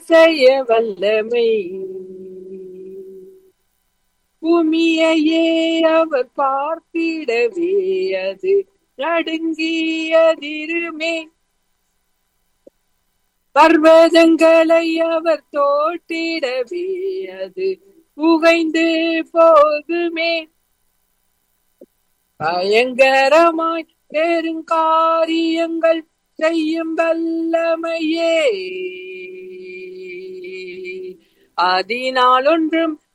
அதிசய வல்லமை பூமியையே அவர் பார்த்திடவே அது நடுங்கியதிருமே பர்வதங்களை அவர் தோட்டிடவே அது புகைந்து போகுமே பயங்கரமாய் பெருங்காரியங்கள் செய்யும் வல்லமையே அதனால் ஒன்றும்